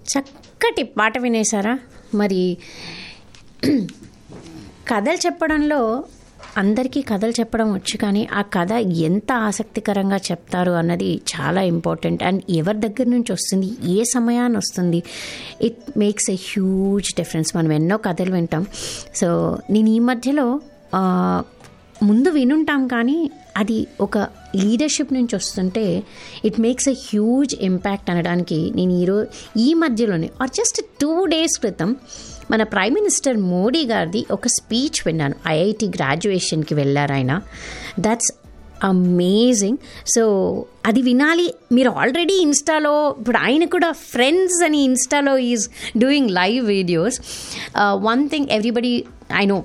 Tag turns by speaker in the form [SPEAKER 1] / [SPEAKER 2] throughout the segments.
[SPEAKER 1] చక్కటి పాట వినేశారా మరి కథలు చెప్పడంలో అందరికీ కథలు చెప్పడం వచ్చు కానీ ఆ కథ ఎంత ఆసక్తికరంగా చెప్తారు అన్నది చాలా ఇంపార్టెంట్ అండ్ ఎవరి దగ్గర నుంచి వస్తుంది ఏ సమయాన్ని వస్తుంది it makes a huge difference మనం ఎన్నో కథలు వింటాం సో నేను ఈ మధ్యలో ఆ, ముందు వినుంటాం కానీ అది ఒక లీడర్షిప్ నుంచి వస్తుంటే it makes a huge impact అనడానికి నేను ఈరోజు ఈ మధ్యలోనే ఆర్ జస్ట్ టూ డేస్ క్రితం మన ప్రైమ్ మినిస్టర్ మోడీ గారిది ఒక స్పీచ్ విన్నాను ఐఐటి గ్రాడ్యుయేషన్కి వెళ్ళారు ఆయన దట్స్ అమేజింగ్ సో అది వినాలి మీరు ఆల్రెడీ ఇన్స్టాలో ఇప్పుడు ఆయన కూడా ఫ్రెండ్స్ అని ఇన్స్టాలో is doing live videos one thing everybody I know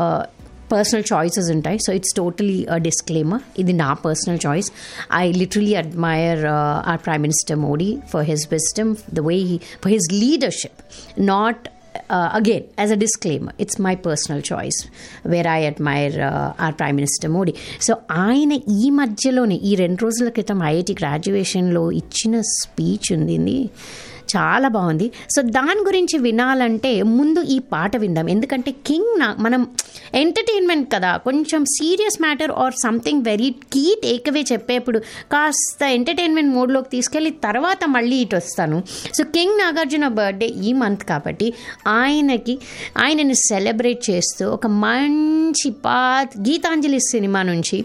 [SPEAKER 1] personal choices ఉంటాయి సో ఇట్స్ టోటలీ డిస్క్లేమర్ ఇది నా personal choice I literally admire our prime minister Modi for his wisdom the way for his leadership not uh, again, as a disclaimer, it's my personal choice where I admire uh, our Prime Minister Modi. So ఆయన ఈ మధ్యలోనే ఈ రెండు రోజుల క్రితం IIT గ్రాడ్యుయేషన్లో ఇచ్చిన speech ఉంది చాలా బాగుంది సో దాని గురించి వినాలంటే ముందు ఈ పాట విందాం ఎందుకంటే కింగ్ నా మనం ఎంటర్టైన్మెంట్ కదా కొంచెం serious matter or something very key takeaway చెప్పేప్పుడు కాస్త ఎంటర్టైన్మెంట్ మోడ్లోకి తీసుకెళ్ళి తర్వాత మళ్ళీ ఇటు వస్తాను సో కింగ్ నాగార్జున బర్త్డే ఈ మంత్ కాబట్టి ఆయనకి ఆయనని సెలబ్రేట్ చేస్తూ ఒక మంచి పాత్ గీతాంజలి సినిమా నుంచి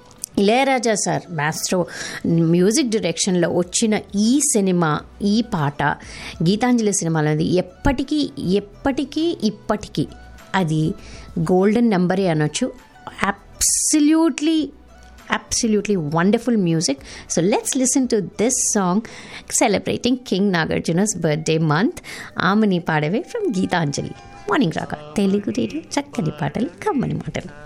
[SPEAKER 1] ఇళయరాజా సార్ మాస్ట్రో మ్యూజిక్ డైరెక్షన్లో వచ్చిన ఈ సినిమా ఈ పాట గీతాంజలి సినిమాలోది ఎప్పటికీ ఎప్పటికీ ఇప్పటికీ అది గోల్డెన్ నెంబరే అనొచ్చు absolutely absolutely wonderful music. So let's listen to this song celebrating King Nagarjuna's birthday month. Amani Padave from Geetanjali. Morning రాక తెలుగు రేడియో చక్కని పాటలు కమ్మని మాటలు